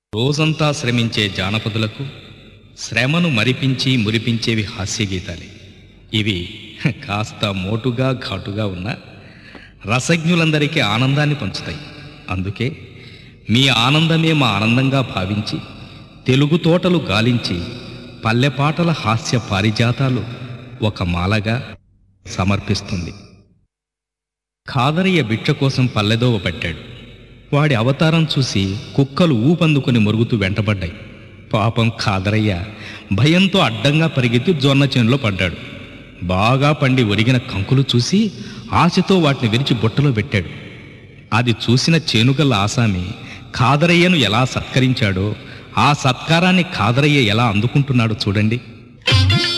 రోజంతా శ్రమించే జానపదులకు శ్రమను మరిపించి మురిపించేవి హాస్యగీతాలే ఇవి కాస్త మోటుగా ఘాటుగా ఉన్న రసజ్ఞులందరికీ ఆనందాన్ని పంచుతాయి అందుకే మీ ఆనందమే మా ఆనందంగా భావించి తెలుగు తోటలు గాలించి పల్లెపాటల హాస్య పారిజాతాలు ఒక మాలగా సమర్పిస్తుంది ఖాదరయ్య బిట్ట కోసం పల్లెదోవ పట్టాడు వాడి అవతారం చూసి కుక్కలు ఊపందుకొని మురుగుతూ వెంటబడ్డాయి పాపం ఖాదరయ్య భయంతో అడ్డంగా పరిగెత్తి జొన్న చేనులో పడ్డాడు బాగా పండి ఒరిగిన కంకులు చూసి ఆశతో వాటిని విరిచి బుట్టలో పెట్టాడు అది చూసిన చేనుగల్ల ఆసామి ఖాదరయ్యను ఎలా సత్కరించాడో ఆ సత్కారాన్ని ఖాదరయ్య ఎలా అందుకుంటున్నాడో చూడండి